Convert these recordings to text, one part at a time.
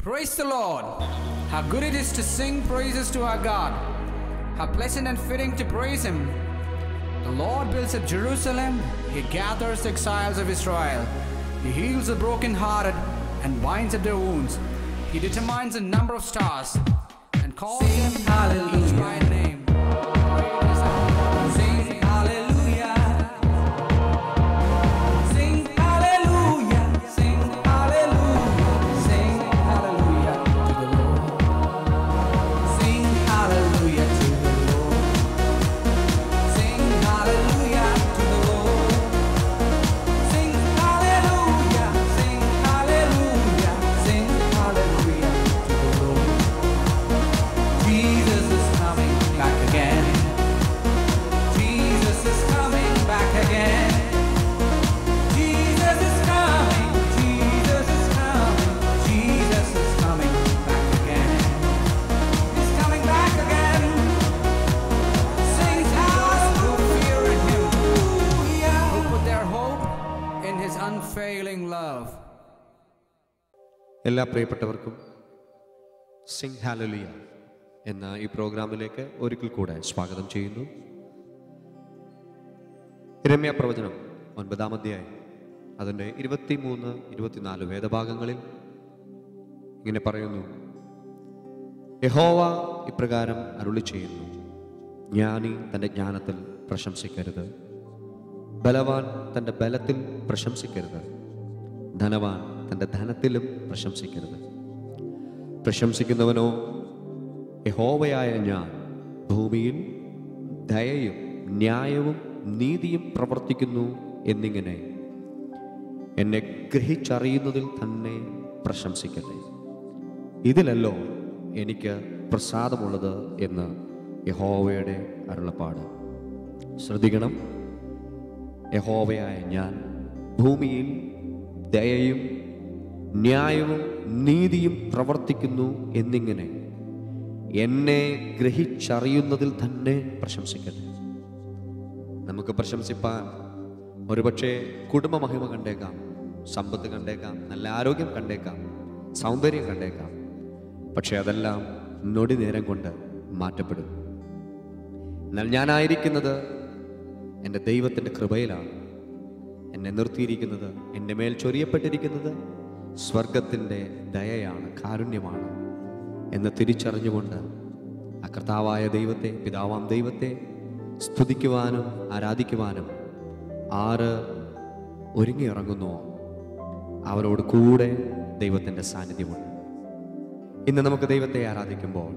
Praise the Lord. How good it is to sing praises to our God. How pleasant and fitting to praise Him. The Lord builds up Jerusalem. He gathers the exiles of Israel. He heals the brokenhearted and binds up their wounds. He determines the number of stars and calls them each by name. Sing hallelujah. Sing hallelujah. Sing hallelujah. Sing hallelujah to the Lord. Sing hallelujah to the Lord. Sing hallelujah to the Lord. Sing hallelujah. Sing hallelujah. Sing hallelujah to the Lord. Jesus is coming back again. Jesus is coming back again. Jesus is coming. Jesus is coming. Jesus is coming back again. He's coming back again. Sing hallelujah. Who fear in Him, who put their hope in His unfailing love. എല്ലാ പ്രിയപ്പെട്ടവർക്കും സിംഗ് ഹാലലിയ എന്ന ഈ പ്രോഗ്രാമിലേക്ക് ഒരിക്കൽ കൂടെ സ്വാഗതം ചെയ്യുന്നു രമ്യ പ്രവചനം ഒൻപതാം അധ്യായം അതിൻ്റെ ഇരുപത്തിമൂന്ന് ഇരുപത്തിനാല് വേദഭാഗങ്ങളിൽ ഇങ്ങനെ പറയുന്നു യഹോവ ഇപ്രകാരം അരുളി ചെയ്യുന്നു ജ്ഞാനി തൻ്റെ ജ്ഞാനത്തിൽ പ്രശംസിക്കരുത് ബലവാൻ തൻ്റെ ബലത്തിൽ പ്രശംസിക്കരുത് ധനവാൻ തൻ്റെ ധനത്തിലും പ്രശംസിക്കരുത് പ്രശംസിക്കുന്നവനോ യഹോവയായ ഞാൻ ഭൂമിയിൽ ദയയും ന്യായവും നീതിയും പ്രവർത്തിക്കുന്നു എന്നിങ്ങനെ എന്നെ ഗ്രഹിച്ചറിയുന്നതിൽ തന്നെ പ്രശംസിക്കട്ടെ ഇതിലല്ലോ എനിക്ക് പ്രസാദമുള്ളത് എന്ന് യഹോവയുടെ അരുളപ്പാട് ശ്രദ്ധിക്കണം യഹോവയായ ഞാൻ ഭൂമിയിൽ ദയയും ന്യായവും നീതിയും പ്രവർത്തിക്കുന്നു എന്നിങ്ങനെ എന്നെ ഗ്രഹിച്ചറിയുന്നതിൽ തന്നെ പ്രശംസിക്കട്ടെ നമുക്ക് പ്രശംസിപ്പാൻ ഒരുപക്ഷെ കുടുംബ മഹിമ കണ്ടേക്കാം സമ്പത്ത് കണ്ടേക്കാം നല്ല ആരോഗ്യം കണ്ടേക്കാം സൗന്ദര്യം കണ്ടേക്കാം പക്ഷെ അതെല്ലാം നൊടി നേരം കൊണ്ട് മാറ്റപ്പെടും എന്നാൽ ഞാനായിരിക്കുന്നത് എൻ്റെ ദൈവത്തിൻ്റെ കൃപയിലാണ് എന്നെ നിർത്തിയിരിക്കുന്നത് എൻ്റെ മേൽ ചൊരിയപ്പെട്ടിരിക്കുന്നത് സ്വർഗത്തിൻ്റെ ദയയാണ് കാരുണ്യമാണ് എന്ന് തിരിച്ചറിഞ്ഞുകൊണ്ട് ആ കർത്താവായ ദൈവത്തെ പിതാവാം ദൈവത്തെ സ്തുതിക്കുവാനും ആരാധിക്കുവാനും ആര് ഒരുങ്ങിയിറങ്ങുന്നുവോ അവരോട് കൂടെ ദൈവത്തിൻ്റെ സാന്നിധ്യമുണ്ട് ഇന്ന് നമുക്ക് ദൈവത്തെ ആരാധിക്കുമ്പോൾ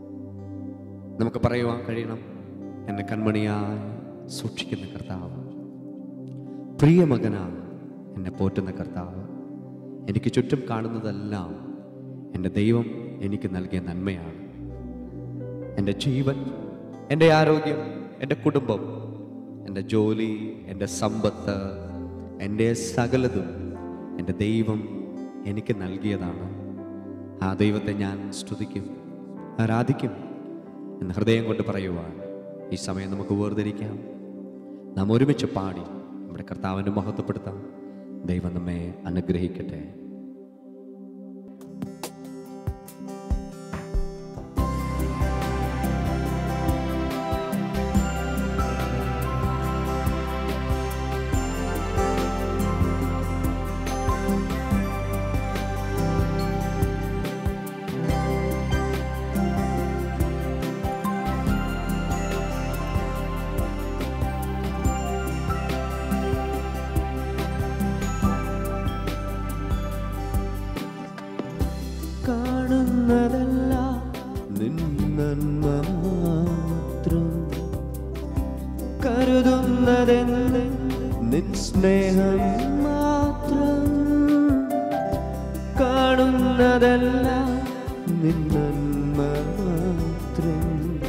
നമുക്ക് പറയുവാൻ കഴിയണം എന്നെ കൺമണിയായി സൂക്ഷിക്കുന്ന കർത്താവ് പ്രിയമകനാണ് എന്നെ പോറ്റുന്ന കർത്താവ് എനിക്ക് ചുറ്റും കാണുന്നതെല്ലാം എൻ്റെ ദൈവം എനിക്ക് നൽകിയ നന്മയാണ് എൻ്റെ ജീവൻ എൻ്റെ ആരോഗ്യം എൻ്റെ കുടുംബം എൻ്റെ ജോലി എൻ്റെ സമ്പത്ത് എൻ്റെ സകലതും എൻ്റെ ദൈവം എനിക്ക് നൽകിയതാണ് ആ ദൈവത്തെ ഞാൻ സ്തുതിക്കും ആരാധിക്കും എന്ന് ഹൃദയം കൊണ്ട് പറയുവാൻ ഈ സമയം നമുക്ക് വേർതിരിക്കാം നാം ഒരുമിച്ച് പാടി നമ്മുടെ കർത്താവിനെ മഹത്വപ്പെടുത്താം ദൈവം നമ്മെ അനുഗ്രഹിക്കട്ടെ കാണുന്നതല്ല നിന്നന്മ മാത്രം കരുതുന്നതെന്ന് നിൻ സ്നേഹം മാത്രം കാണുന്നതല്ല നിന്നന്മ മാത്രം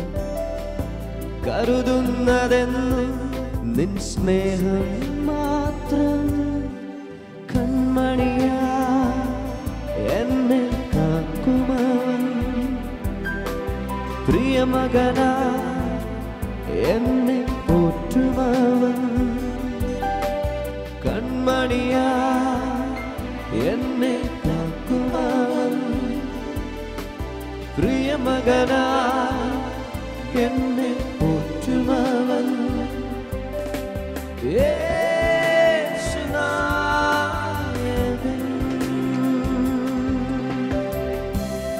കരുതുന്നതെന്ന് നിൻ സ്നേഹം മാത്രം കൺമണിയാ എന്നെ കാക്കുമവൻ പ്രിയമകനാ എന്നെ പോറ്റുമവൻ കൺമണിയാ എന്നെ കാക്കുമവൻ പ്രിയമകനാ എന്നെ പോറ്റുമവൻ യേശുനായകൻ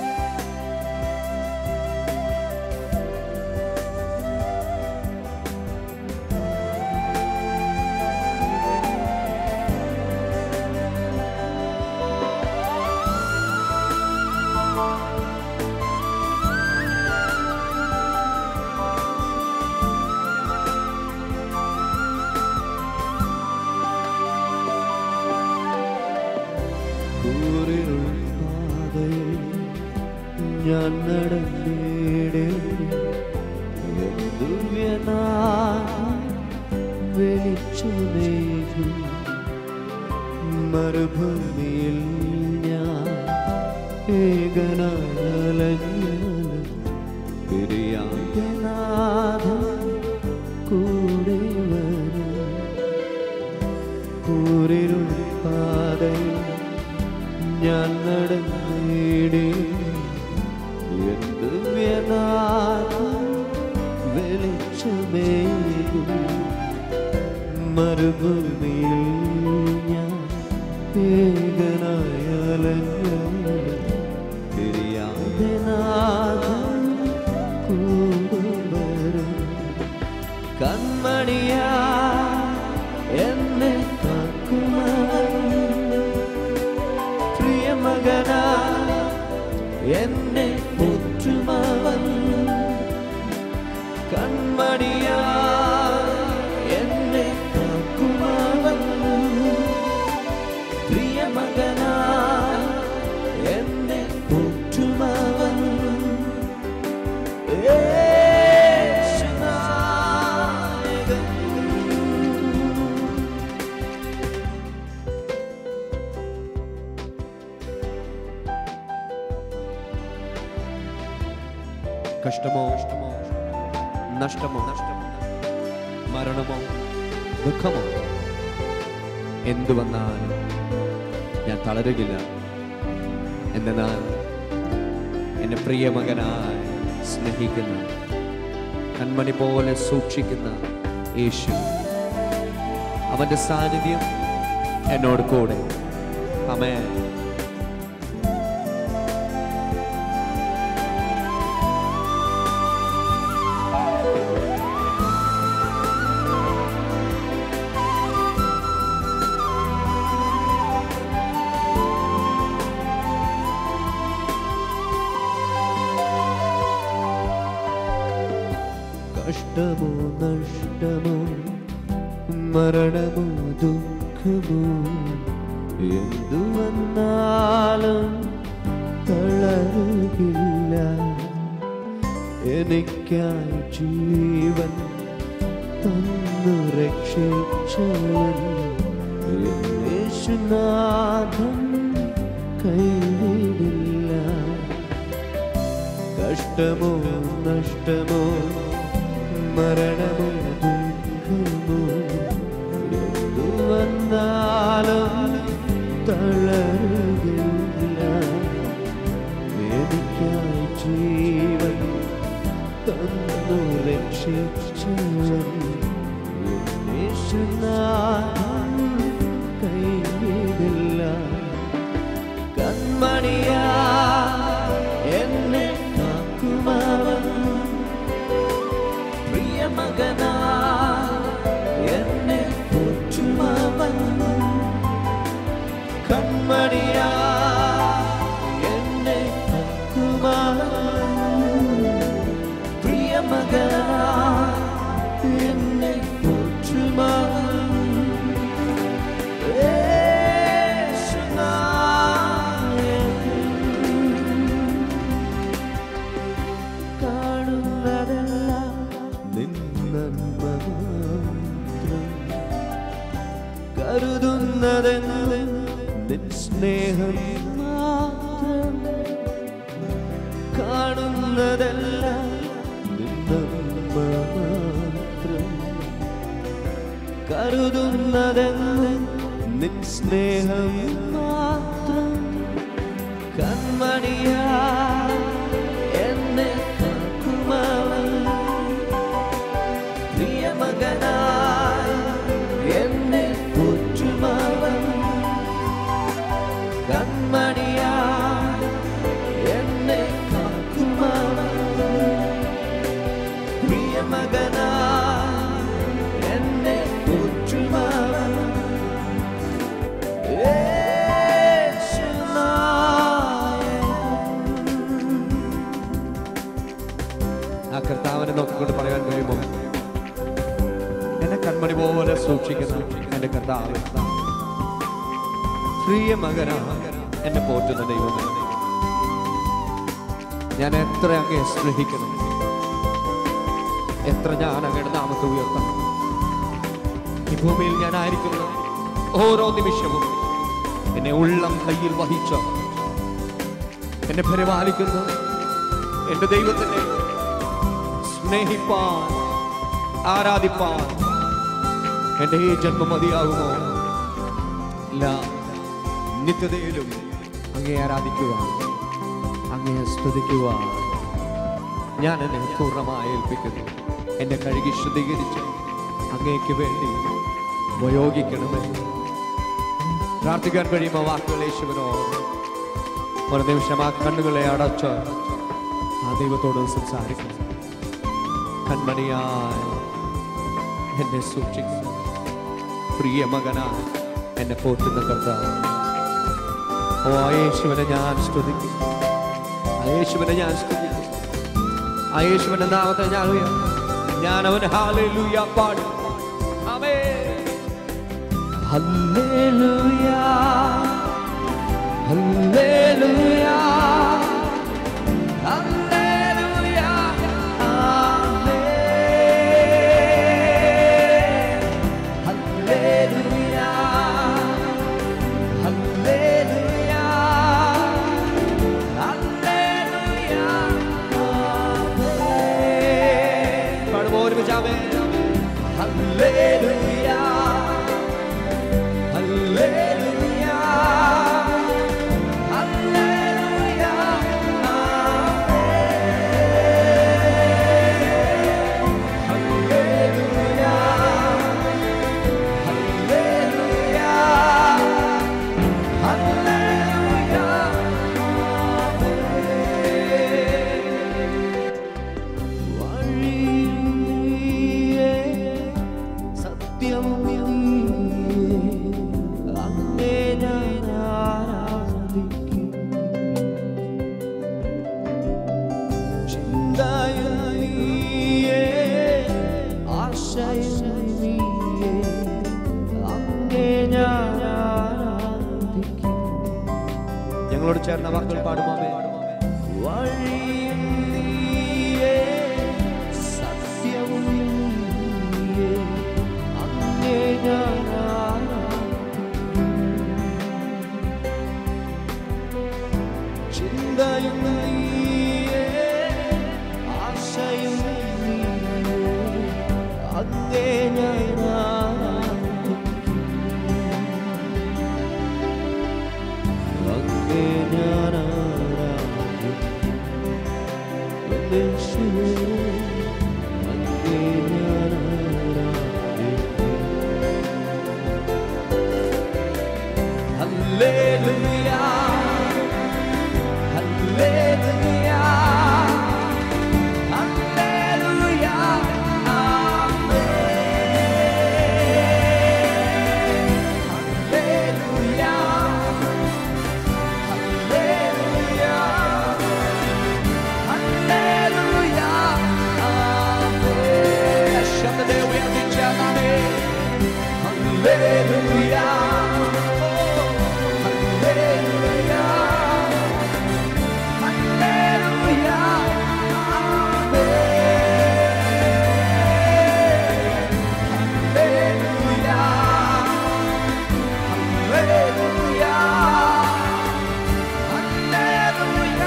കൂരിരുൾ പാതയിൽ ഞാൻ നടന്നേടെ വെളിച്ചമേകും മരുഭൂമിയിൽ ഞാൻ ഏകനാലഞ്ഞാലും പിരിയാതെ നാഥൻ കൂടെ വരും കൂരിരുൾ പാതയിൽ ഞാൻ നടന്നേടി എന്ത് വ്യനാഥം വെളിച്ചമേകും മരുഭൂമിയിൽ ഞാൻ ഏകനായാലും തിരിയാതെ നാഥൻ കൂടെ വരും കൺമണിയാ എന്നെ കാക്കുമാൻ പ്രിയമകനാ എന്നെ പോറ്റുമവൻ കൺമണിയാ എന്നെ കാക്കുമവൻ പ്രിയമകനാ എന്നെ പോറ്റുമവൻ യേശുനായകൻ കഷ്ടമോ നഷ്ടമോ നഷ്ടമോ മരണമോ ദുഃഖമോ എന്തു വന്നാലും ഞാൻ തളരുകില്ല എന്തെന്നാൽ എന്നെ പ്രിയമകനായി സ്നേഹിക്കുന്ന കൺമണി പോലെ സൂക്ഷിക്കുന്ന യേശു അവന്റെ സാന്നിധ്യം എന്നോട് കൂടെ അമേ കഷ്ടമോ നഷ്ടമോ മരണമോ ദുഃഖമോ എന്തു വന്നാലും തളരുകില്ല എനിക്കായി ജീവൻ തന്നു രക്ഷിച്ചവൻ യേശുനാഥൻ കൈവിടില്ല കഷ്ടമോ നഷ്ടമോ മരണമോ ദുഃഖമോ എന്തു വന്നാലും തളരുകില്ല എനിക്കായി ജീവൻ തന്നു രക്ഷിച്ചവൻ യേശുനാഥൻ കൈവിടില്ല കൺമണിയാ എന്നെ കാക്കുമവൻ പ്രിയമകനാ എന്നെ പോറ്റുമവൻ കൺമണിയാ എന്നെ കാക്കുമവൻ പ്രിയമകനാ എന്നെ പോറ്റുമവൻ കാണുന്നതെല്ലാം നിന്നന്മ മാത്രം കരുതുന്നതെന്നും നിൻ സ്നേഹം മാത്രം കാണുന്നതെല്ലാം നിന്നന്മ മാത്രം കരുതുന്നതെന്നും നിൻ സ്നേഹം മാത്രം കൺമണിയാ എന്നെ കർത്താവിനെ നോക്കിക്കൊണ്ട് പറയാൻ കഴിയുമോ എന്നെ കൺമണി പോലെ സൂക്ഷിക്കുന്ന എന്റെ കർത്താവ് പ്രിയ മകനാ എന്നെ പോറ്റുന്ന ദൈവമേ ഞാൻ എത്ര അങ്ങേ സ്നേഹിക്കണം എത്ര ഞാൻ അങ്ങയുടെ നാമത്തെ ഉയർത്തണം ഈ ഭൂമിയിൽ ഞാൻ ആയിരിക്കുന്ന ഓരോ നിമിഷവും എന്നെ ഉള്ളം കയ്യിൽ വഹിച്ച എന്നെ പരിപാലിക്കുന്ന എന്റെ ദൈവത്തിനെ സ്നേഹിപ്പാൻ ആരാധിപ്പാൻ എന്റെ ഈ ജന്മം മതിയാകുമോ ഇല്ല നിത്യതയിലും അങ്ങേ ആരാധിക്കുക അങ്ങേ സ്തുതിക്കുക ഞാൻ എന്നെ പൂർണ്ണമായി ഏൽപ്പിക്കുന്നു എന്നെ കഴുകി ശുദ്ധീകരിച്ച് അങ്ങേക്ക് വേണ്ടി ഉപയോഗിക്കണമേ പ്രാർത്ഥിക്കാൻ കഴിയുമോ വാക്കുകൾ യേശുവിനോ ഒരു നിമിഷം ആ കണ്ണുകളെ അടച്ച് ആ ദൈവത്തോട് സംസാരിക്കണം കൺമണിയായി എന്നെ സൂക്ഷിക്കുന്നു പ്രിയ മകനായി എന്നെ പോറ്റുന്ന കർത്താവ് ഓ ആ യേശുവിനെ ഞാൻ സ്തുതിക്കും ആ യേശുവിനെ ഞാൻ സ്തുതിക്കും ആ യേശുവിന്റെ നാമത്തെ ഞാൻ ഉയർത്തും. ഞാൻ അവൻ ഹാലേലൂയ പാടും ആമേൻ ഹല്ലേലൂയ ഹല്ലേലൂയ ഹല്ലേലൂയ ആമേൻ ഹല്ലേലൂയ ഹല്ലേലൂയ ഹല്ലേലൂയ ആമേൻ പാടുമോ ഒരുമിച്ച് ആമേൻ ഹല്ലേലൂയ ഹല്ലേലൂയ ഹല്ലേലൂയ ഹല്ലേലൂയ ഹല്ലേലൂയ ഹല്ലേലൂയ വഴിയേ സത്യം അങ്ങേ ഞാൻ ആരാധിക്കും ചിന്തയും നീയേ ആശയം നീയേ അങ്ങേ ഞാൻ ആരാധിക്കും ഞങ്ങളോട് ചേർന്ന വാക്കുകൾ പാടുമാമേ വഴിയും നീയേ സത്യവും നീയേ അങ്ങേ ഞാൻ ചിന്തയും നീയേ ആശയും നീയേ അങ്ങേ ഞാൻ അങ്ങേ ഞാൻ യേശുവേ അങ്ങേ ഞാൻ ഹല്ലേലൂയ ഹല്ലേലൂയ ഹല്ലേലൂയ ആമേൻ ഹല്ലേലൂയ ഹല്ലേലൂയ ഹല്ലേലൂയ ആമേൻ ശബ്ദത്തെ ഉയർത്തിച്ചാമേ ഹല്ലേലൂയ ഹല്ലേലൂയ ഹല്ലേലൂയ ഹല്ലേലൂയ ഹല്ലേലൂയ ഹല്ലേലൂയ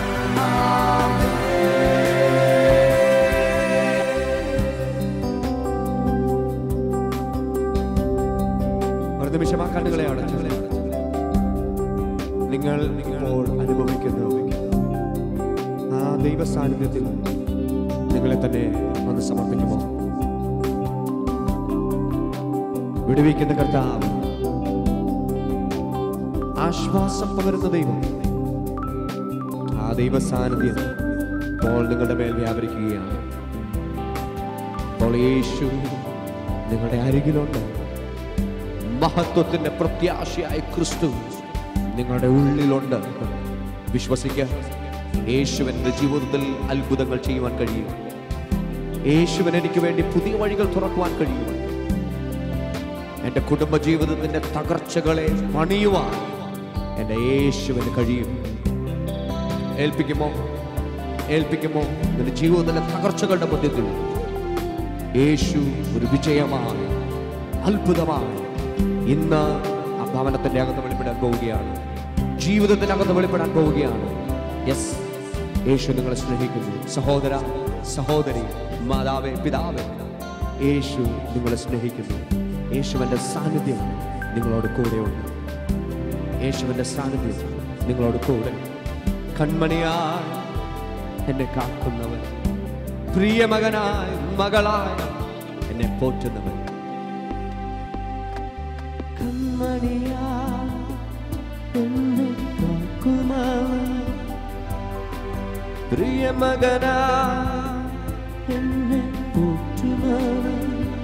ഒരു നിമിഷം ആ കണ്ണുകളെ അടച്ചു നിങ്ങൾ ഇപ്പോൾ അനുഭവിക്കുന്ന ആ ദൈവ സാന്നിധ്യത്തിൽ നിങ്ങളെ തന്നെ ഒന്ന് സമർപ്പിക്കുമോ വിടുവിക്കുന്ന കർത്താവ് ആശ്വാസം പകരുന്ന ദൈവം ആ ദൈവ സാന്നിധ്യം ഇപ്പോൾ നിങ്ങളുടെ മേൽ വ്യാപരിക്കുകയാണ് അപ്പോൾ യേശു നിങ്ങളുടെ അരികിലുണ്ട് മഹത്വത്തിന്റെ പ്രത്യാശയായ ക്രിസ്തു നിങ്ങളുടെ ഉള്ളിലുണ്ട് വിശ്വസിക്കുക യേശുവിന്റെ ജീവിതത്തിൽ അത്ഭുതങ്ങൾ ചെയ്യുവാൻ കഴിയും യേശുവിന് എനിക്ക് വേണ്ടി പുതിയ വഴികൾ തുറക്കുവാൻ കഴിയും എൻ്റെ കുടുംബജീവിതത്തിൻ്റെ തകർച്ചകളെ പണിയുവാൻ എൻ്റെ യേശുവിന് കഴിയും ഏൽപ്പിക്കുമോ ഏൽപ്പിക്കുമോ നിന്റെ ജീവിതത്തിലെ തകർച്ചകളുടെ മധ്യത്തിൽ യേശു ഒരു വിജയമായി അത്ഭുതമായി ഇന്ന് ആ ഭവനത്തിന്റെ അകത്ത് വെളിപ്പെടാൻ പോവുകയാണ് ജീവിതത്തിനകത്ത് വെളിപ്പെടാൻ പോവുകയാണ് യെസ് യേശു നിങ്ങളെ സ്നേഹിക്കുന്നു സഹോദര സഹോദരി മാതാവേ പിതാവേ യേശു നിങ്ങളെ സ്നേഹിക്കുന്നു യേശുവിൻ്റെ സാന്നിധ്യം നിങ്ങളോട് കൂടെയുണ്ട് യേശുവിൻ്റെ സാന്നിധ്യം നിങ്ങളോട് കൂടെ കൺമണിയായി എന്നെ കാക്കുന്നവൻ പ്രിയമകനായി മകളായി എന്നെ പോറ്റുന്നവൻ കൺമണിയായി എന്നെ കാക്കുന്നവൻ പ്രിയമകനായി എന്നെ പോറ്റുന്നവൻ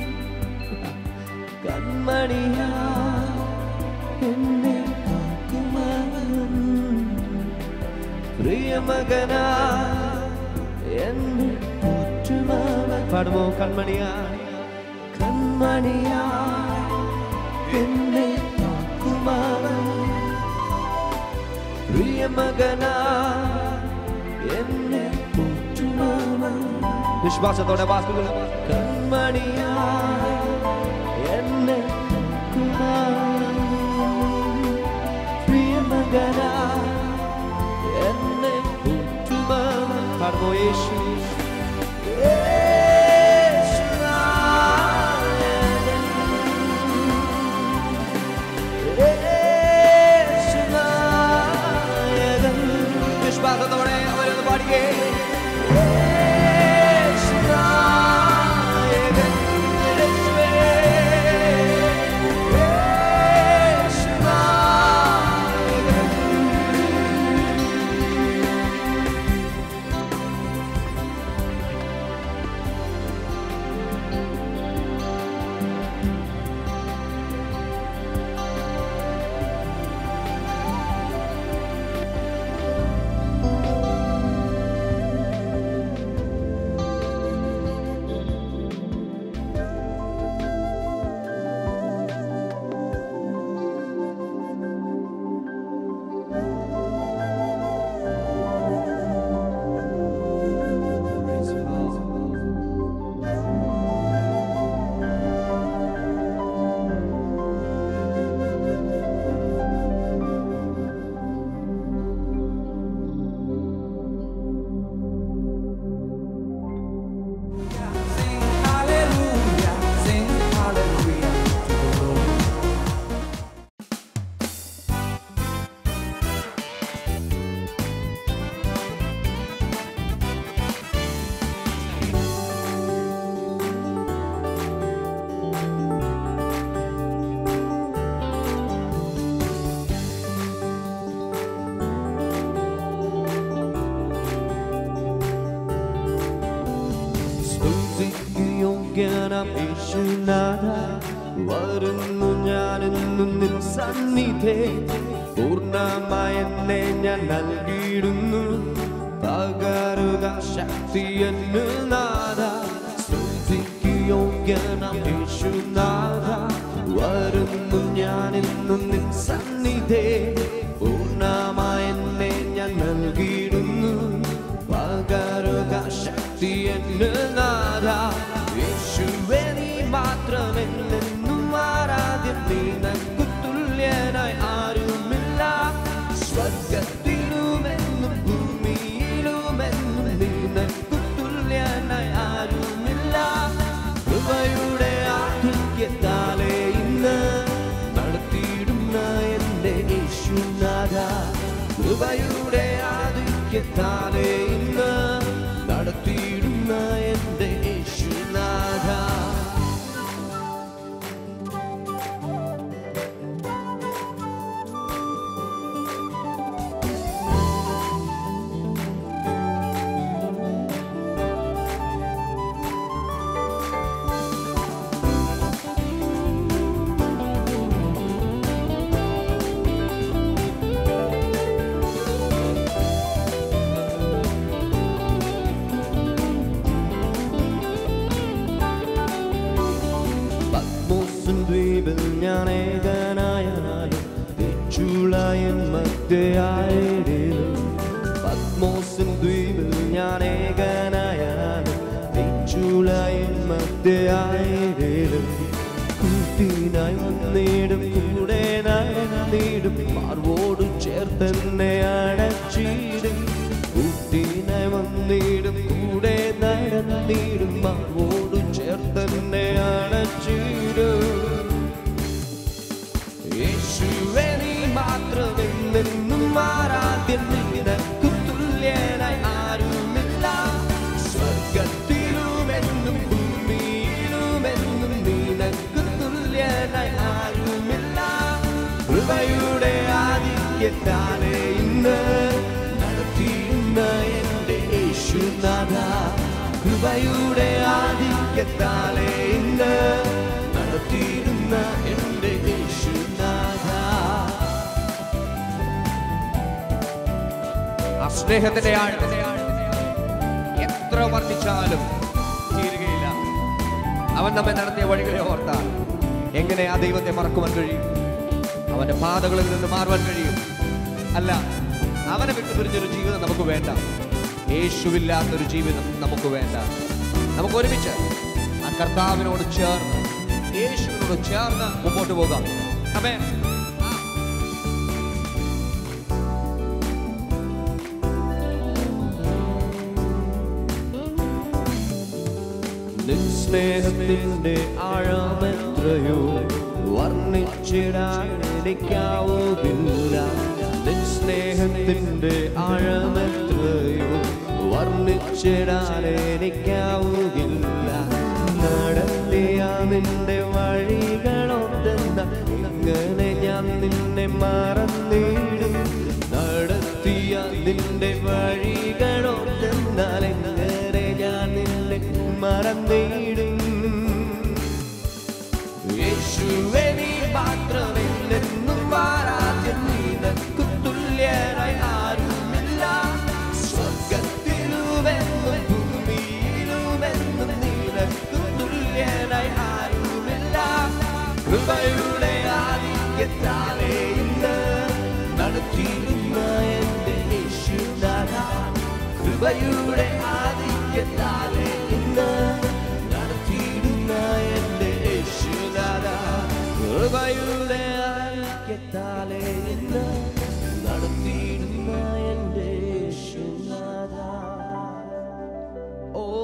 കൺമണിയായി എന്നെ കാക്കുന്നവൻ പ്രിയമകനാ എന്നെ പോറ്റുമവൻ പാടുമോ കൺമണിയായി കൺമണിയായി എന്നെ കാക്കുമവൻ പ്രിയമകനാ എന്നെ പോറ്റുമവൻ വിശ്വാസത്തോടെ വാക്കുകൾ കൺമണിയായി എന്നെ കാക്കുമവൻ പ്രിയമകനാ എന്നെ പോറ്റുമവൻ പാടുമോ യേശു വിശ്വാസത്തോടെ അവരൊന്ന് പാടിയേ യേശുനായകൻ, യേശുവേ. യേശുനായകൻ. Sing hallelujah, sing hallelujah to the Lord. സ്തുതിക്ക് യോഗ്യനാം യേശുനാഥ വരുന്നു ഞാനെന്നും നിൻ സന്നിധേ പൂർണ്ണമായ എന്നെ ഞാൻ നൽകിയിടുന്നു പകരുക ശക്തി എന്ന് നാഥ സ്തുതിക്ക് യോഗ്യനാം യേശുനാഥ വരുന്നു ഞാനെന്നും നിൻ സന്നിധേ പൂർണ്ണമായ എന്നെ ഞാൻ നൽകിയിടുന്നു പകരുക ശക്തി എന്ന് നാഥ യേശുവേ നീ മാത്രമെന്നെന്നും ആരാധ്യം നിനക്കു തുല്യനായി ആരുമില്ല സ്വർഗത്തിലുമെന്നും ഭൂമിയിലുമെന്നും നിനക്കു തുല്യനായി ആരുമില്ല കൃപയുടെ ആധിക്യത്താലേ ഇന്ന് നടത്തിയിടുന്ന എന്റെ യേശുനാഥ കൃപയുടെ ആധിക്യത്താലേ ഇന്ന് നടത്തിയിടുന്ന എന്റെ യേശുനാഥ മധ്യയായിടും പത്മോസിൻ ദ്വീപിൽ ഞാൻ ഏകനായാലും ചൂളയിൽ മധ്യയായിടും കൂട്ടിനായി വന്നിടും കൂടെ നടന്നിടും മാർവോട് ചേർത്തെന്നെ അടച്ചിടും കൂട്ടിനായി വന്നിടും കൂടെ നടന്നിടും മാർവോട് ചേർത്തെന്നെ അടച്ചിടും യേശുവേ നീ മാത്രമെന്നും ആരാധ്യൻ നിനക്കു തുല്യനായി ആരുമില്ല സ്വർഗത്തിലുമെന്നും ഭൂമിയിലുമെന്നും നിനക്കു തുല്യനായി ആരുമില്ല കൃപയുടെ ആദിത്യത്താലെ ഇന്ന് നടത്തിയിരുന്ന എൻ്റെ യേശുനാഥ കൃപയുടെ ആദിത്യത്താലെ ഇന്ന് നടത്തിയിരുന്ന എൻ്റെ യേശുനാഥ ആ സ്നേഹത്തിന്റെ ആഴം എത്ര വർദ്ധിച്ചാലും തീരുകയില്ല അവൻ നമ്മെ നടത്തിയ വഴികളെ ഓർത്താൽ എങ്ങനെ ആ ദൈവത്തെ മറക്കുവാൻ കഴിയും അവന്റെ പാതകളിൽ നിന്ന് മാറുവാൻ കഴിയും അല്ല അവനെ വിട്ടു പിരിഞ്ഞൊരു ജീവിതം നമുക്ക് വേണ്ട യേശുവില്ലാത്തൊരു ജീവിതം നമുക്ക് വേണ്ട നമുക്ക് ഒരുമിച്ച് ആ കർത്താവിനോട് ചേർന്ന് യേശുവിനോട് ചേർന്ന് മുമ്പോട്ട് പോകാം അമേ നിൻ സ്നേഹത്തിന്റെ ആഴമെത്രയോ വർണ്ണിച്ചിടാൻ എനിക്കാവുകില്ല നിൻ സ്നേഹത്തിന്റെ ആഴമെത്രയോ വർണ്ണിച്ചിടാൻ എനിക്കാവുകില്ല നടത്തിയ നിന്റെ വഴികളൊന്നെന്ന എങ്ങനെ ഞാൻ നിന്നെ മറന്നിടും നടത്തിയ നിന്റെ വഴികളൊന്നെന്നാൽ എങ്ങനെ ഞാൻ നിന്നെ മറന്നിടും യേശുവേ നീ മാത്രമെന്നും ആരാധ്യൻ നിനക്കു തുല്യനായി ആരുമില്ല സ്വർഗത്തിലുമെന്നും ഭൂമിയിലുമെന്നും നിനക്കു തുല്യനായി ആരുമില്ല കൃപയുടെ ആദിത്യത്താലേ ഇന്ന് നടത്തിയിരുന്ന എൻ്റെ യേശുനാഥ കൃപയുടെ ആദിത്യത്താലേ ഇന്ന് നടത്തിയിരുന്ന എൻ്റെ യേശുനാഥ കൃപയുടെ ആദിത്യത്താലേ ഇന്ന് നടത്തിയിരുന്ന എൻ്റെ യേശുനാഥ ഓ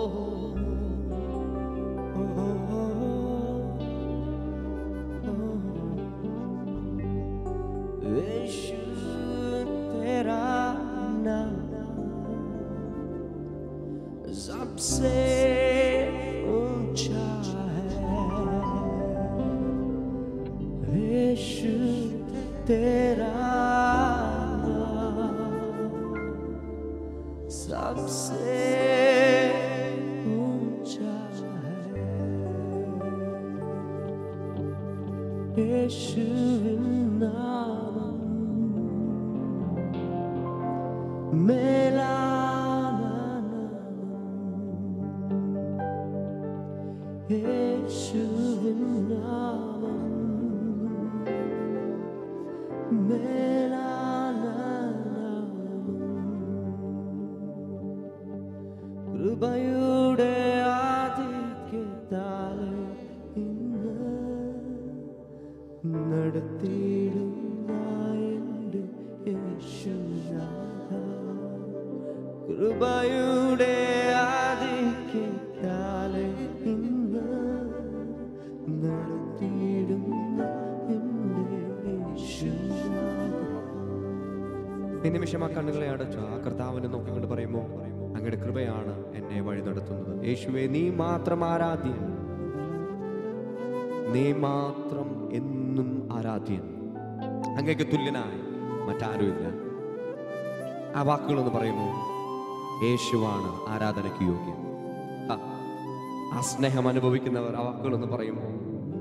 यीशु तेरा नाम सबसे ऊंचा है यीशु तेरा नाम सबसे ऊंचा है യേശുവിൻ നാമം മേലാന യേശുവിൻ നാമം മേലാന കൃപയുടെ ആദിത്യത്താലെ ഇന്ന് നടത്തിയിടുന്ന എൻ്റെ യേശുനാഥ. കൃപയുടെ ആദിത്യത്താലെ ഇന്ന് നടത്തിയിടുന്ന എൻ്റെ യേശുനാഥ. ഈ നിമിഷം ആ കണ്ണുകളെ അടച്ചു ആ കർത്താവിനെ നോക്കിക്കൊണ്ട് പറയുമോ അങ്ങയുടെ കൃപയാണ് എന്നെ വഴി നടത്തുന്നത് യേശുവെ നീ മാത്രം ആരാധ്യൻ നീ മാത്രം എന്നും ആരാധ്യൻ അങ്ങേക്ക് തുല്യനായി മറ്റാരുമില്ല ആ വാക്കുകളൊന്ന് പറയുമോ യേശുവാണ് ആരാധനയ്ക്ക് യോഗ്യം ആ, ആ സ്നേഹം അനുഭവിക്കുന്നവർ ആ വാക്കുകളൊന്ന് പറയുമോ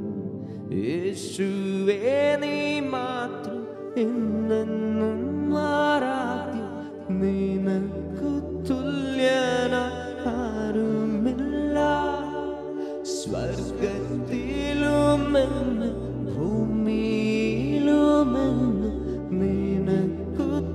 യേശുവേ നീ മാത്രം എന്നെന്നും ആരാധ്യം നിനക്കു തുല്യന ആരുമില്ല സ്വർഗത്തിലുമെന്ന് ഭൂമിയിലുമെന്ന് നിനക്കു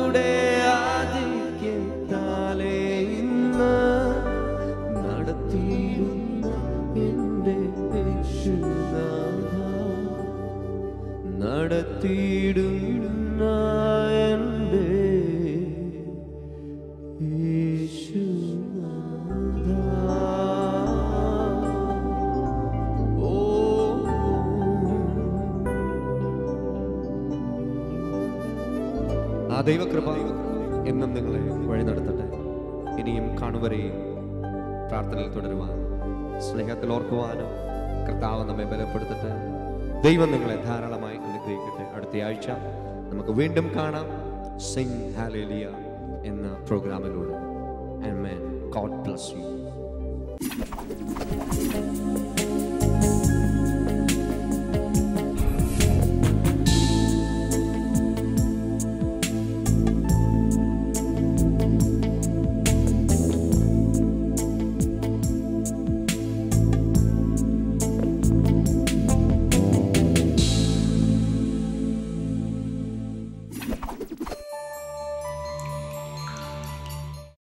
കൃപയുടെ ആധിക്യത്താലേ ഇന്ന് നടത്തിയിരുന്ന എൻ്റെ യേശുനാഥ നടത്തിയിടുന്ന എൻ്റെ യേശുനാഥ. ഓ ആ ദൈവകൃപ എന്നും നിങ്ങളെ വഴി നടത്തട്ടെ ഇനിയും കാണുവരെയും പ്രാർത്ഥനയിൽ തുടരുവാൻ സ്നേഹത്തിൽ ഓർക്കുവാനും കർത്താവ് നമ്മെ ബലപ്പെടുത്തട്ടെ ദൈവം നിങ്ങളെ ധാരാളമായി അനുഗ്രഹിക്കട്ടെ അടുത്ത ആഴ്ച നമുക്ക് വീണ്ടും കാണാം സിംഗ് ഹാലേലിയ എന്ന പ്രോഗ്രാമിലൂടെ ആൻഡ് ഗോഡ് ബ്ലസ് യു